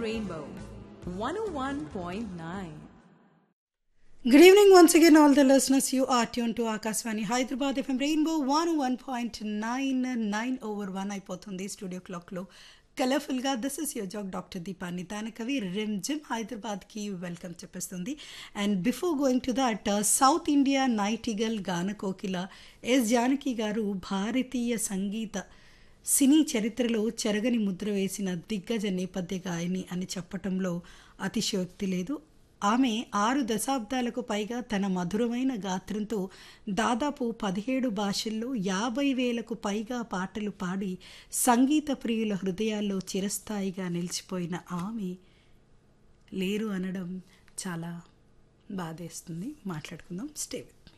Rainbow 101.9. Good evening once again, all the listeners. You are tuned to Akaswani Hyderabad FM Rainbow 101.99 over 1 అయిపోతుంది studio క్లాక్లో కలర్ఫుల్గా this is your jock doctor Deepa నితాన కవి రిమ్ జిమ్ హైదరాబాద్కి వెల్కమ్ చెప్పేస్తుంది and before going to that South India nightingale గాన కోకిల ఎస్ జానకి గారు భారతీయ సంగీత సినీ చరిత్రలో చెరగని ముద్ర వేసిన దిగ్గజ నేపథ్య గాయని అని చెప్పటంలో అతిశయోక్తి లేదు ఆమె ఆరు దశాబ్దాలకు పైగా తన మధురమైన గాత్రంతో దాదాపు పదిహేడు భాషల్లో యాభై వేలకు పైగా పాటలు పాడి సంగీత ప్రియుల హృదయాల్లో చిరస్థాయిగా నిలిచిపోయిన ఆమె లేరు అనడం చాలా బాధేస్తుంది మాట్లాడుకుందాం స్టే విత్